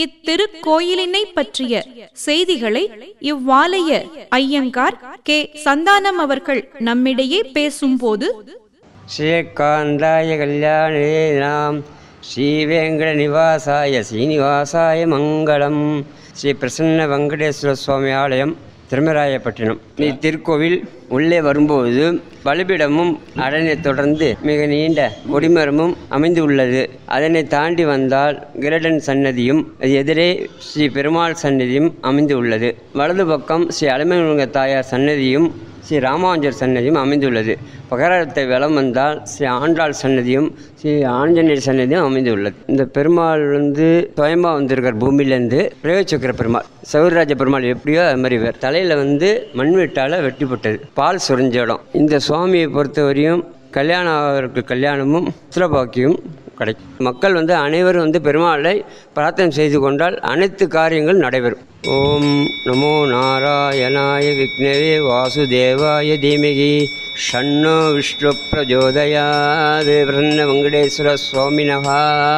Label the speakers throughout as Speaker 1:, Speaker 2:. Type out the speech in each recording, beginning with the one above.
Speaker 1: இத்திருக்கோயிலினை பற்றிய செய்திகளை இவ்வாலய ஐயங்கார் கே சந்தானம் அவர்கள் நம்மிடையே பேசும்போது
Speaker 2: ஸ்ரீகாந்தாய கல்யாணே நாம் ஸ்ரீவேங்கட நிவாசாய ஸ்ரீனிவாசாய மங்களம் ஸ்ரீ பிரசன்ன வெங்கடேஸ்வர சுவாமி ஆலயம் திருமராயப்பட்டினம் இத்திருக்கோவில் உள்ளே வரும்போது பலிபிடமும் அதனை தொடர்ந்து மிக நீண்ட கொடிமரமும் அமைந்துள்ளது அதனை தாண்டி வந்தால் கிரடன் சன்னதியும் அது எதிரே ஸ்ரீ பெருமாள் சன்னதியும் அமைந்து உள்ளது வலது பக்கம் ஸ்ரீ அலமேலுங்க தாயார் சன்னதியும் ஸ்ரீ ராமானுஜர் சன்னதியும் அமைந்துள்ளது பகரத்தை வலம் வந்தால் ஸ்ரீ ஆண்டாள் சன்னதியும் ஸ்ரீ ஆஞ்சநேயர் சன்னதியும் அமைந்துள்ளது இந்த பெருமாள் வந்து சுயம்பா வந்திருக்கார் பூமியிலேருந்து பிரயோச்சக்கர பெருமாள் சௌரராஜ பெருமாள் எப்படியோ அது மாதிரி வேறு தலையில் வந்து மண்வெட்டால் வெட்டிப்பட்டது பால் சுரிஞ்ச இடம் இந்த சுவாமியை பொறுத்தவரையும் கல்யாணம் ஆகிறதுக்கு கல்யாணமும் புத்திரபாக்கியம் கிடைக்கும் மக்கள் வந்து அனைவரும் வந்து பெருமாளை பிரார்த்தனை செய்து கொண்டால் அனைத்து காரியங்கள் நடைபெறும் ஓம் நமோ நாராயணாய விக்னவே வாசுதேவாய தீமகி ஷண்ணோ விஷ்ணு பிரஜோதயாது பிரன்ன வெங்கடேஸ்வர சுவாமினகா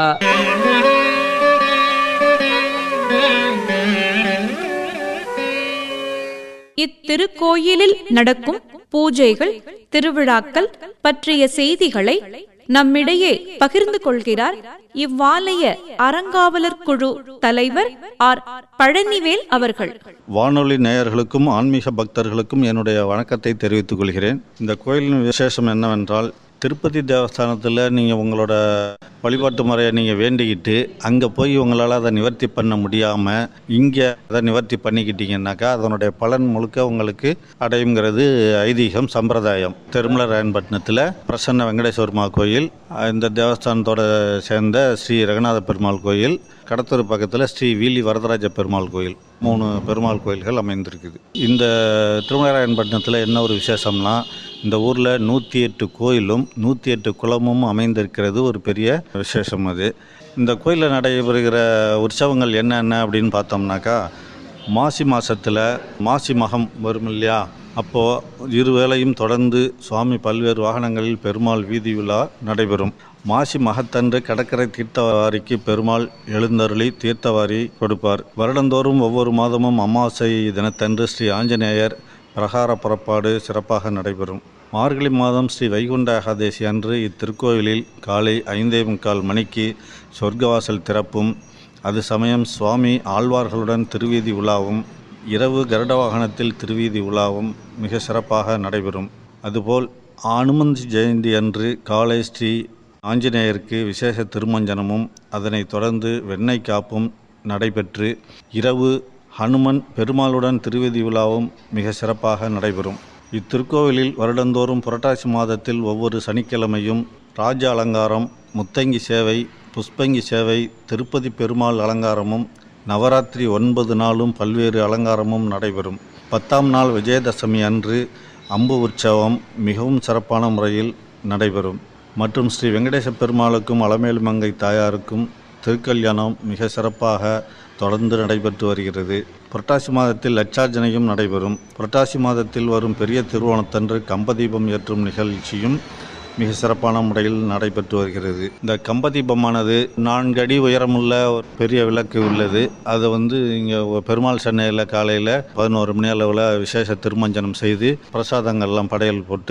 Speaker 1: இத்திருக்கோயிலில் நடக்கும் பூஜைகள் திருவிழாக்கள் பற்றிய செய்திகளை நம்மிடையே பகிர்ந்து கொள்கிறார் இவ்வாலய அறங்காவலர் குழு தலைவர் ஆர் பழனிவேல் அவர்கள்
Speaker 3: வானொலி நேயர்களுக்கும் ஆன்மீக பக்தர்களுக்கும் என்னுடைய வணக்கத்தை தெரிவித்துக் கொள்கிறேன் இந்த கோயிலின் விசேஷம் என்னவென்றால் திருப்பதி தேவஸ்தானத்தில் நீங்கள் உங்களோட வழிபாட்டு முறையை நீங்கள் வேண்டிக்கிட்டு அங்கே போய் உங்களால் அதை நிவர்த்தி பண்ண முடியாமல் இங்கே அதை நிவர்த்தி பண்ணிக்கிட்டீங்கன்னாக்கா அதனுடைய பலன் முழுக்க உங்களுக்கு அடையுங்கிறது ஐதீகம் சம்பிரதாயம் திருமல ராயன்பட்டினத்தில் பிரசன்ன வெங்கடேஸ்வரமா கோயில் இந்த தேவஸ்தானத்தோட சேர்ந்த ஸ்ரீ ரங்கநாத பெருமாள் கோயில் கடத்தூர் பக்கத்தில் ஸ்ரீ வீலி வரதராஜ பெருமாள் கோயில் மூணு பெருமாள் கோயில்கள் அமைந்திருக்குது இந்த திருமலைராயன்பட்டினத்தில் என்ன ஒரு விசேஷம்னா இந்த ஊரில் நூற்றி எட்டு கோயிலும் நூற்றி எட்டு குளமும் அமைந்திருக்கிறது ஒரு பெரிய விசேஷம் அது இந்த கோயிலில் நடைபெறுகிற உற்சவங்கள் என்னென்ன அப்படின்னு பார்த்தோம்னாக்கா மாசி மாதத்தில் மாசி மகம் வரும் இல்லையா அப்போது இருவேளையும் தொடர்ந்து சுவாமி பல்வேறு வாகனங்களில் பெருமாள் வீதி விழா நடைபெறும் மாசி மகத்தன்று கடற்கரை தீர்த்தவாரிக்கு பெருமாள் எழுந்தருளி தீர்த்தவாரி கொடுப்பார் வருடந்தோறும் ஒவ்வொரு மாதமும் அமாவாசை தினத்தன்று ஸ்ரீ ஆஞ்சநேயர் பிரகார புறப்பாடு சிறப்பாக நடைபெறும் மார்கழி மாதம் ஸ்ரீ வைகுண்ட ஏகாதேசி அன்று இத்திருக்கோயிலில் காலை ஐந்தே முக்கால் மணிக்கு சொர்க்கவாசல் திறப்பும் அது சமயம் சுவாமி ஆழ்வார்களுடன் திருவீதி உலாவும் இரவு கருட வாகனத்தில் திருவீதி உலாவும் மிக சிறப்பாக நடைபெறும் அதுபோல் அனுமந்தி ஜெயந்தி அன்று காலை ஸ்ரீ ஆஞ்சநேயருக்கு விசேஷ திருமஞ்சனமும் அதனைத் தொடர்ந்து வெண்ணெய் காப்பும் நடைபெற்று இரவு ஹனுமன் பெருமாளுடன் திருவீதி விழாவும் மிக சிறப்பாக நடைபெறும் இத்திருக்கோவிலில் வருடந்தோறும் புரட்டாசி மாதத்தில் ஒவ்வொரு சனிக்கிழமையும் ராஜ அலங்காரம் முத்தங்கி சேவை புஷ்பங்கி சேவை திருப்பதி பெருமாள் அலங்காரமும் நவராத்திரி ஒன்பது நாளும் பல்வேறு அலங்காரமும் நடைபெறும் பத்தாம் நாள் விஜயதசமி அன்று அம்பு உற்சவம் மிகவும் சிறப்பான முறையில் நடைபெறும் மற்றும் ஸ்ரீ வெங்கடேச பெருமாளுக்கும் அலமேலு மங்கை தாயாருக்கும் திருக்கல்யாணம் மிக சிறப்பாக தொடர்ந்து நடைபெற்று வருகிறது புரட்டாசி மாதத்தில் லட்சார்ஜனையும் நடைபெறும் புரட்டாசி மாதத்தில் வரும் பெரிய திருவோணத்தன்று கம்பதீபம் ஏற்றும் நிகழ்ச்சியும் மிக சிறப்பான முறையில் நடைபெற்று வருகிறது இந்த கம்பதீபமானது நான்கு அடி உயரமுள்ள ஒரு பெரிய விளக்கு உள்ளது அதை வந்து இங்கே பெருமாள் சென்னையில் காலையில் பதினோரு மணி அளவில் விசேஷ திருமஞ்சனம் செய்து பிரசாதங்கள்லாம் படையல் போட்டு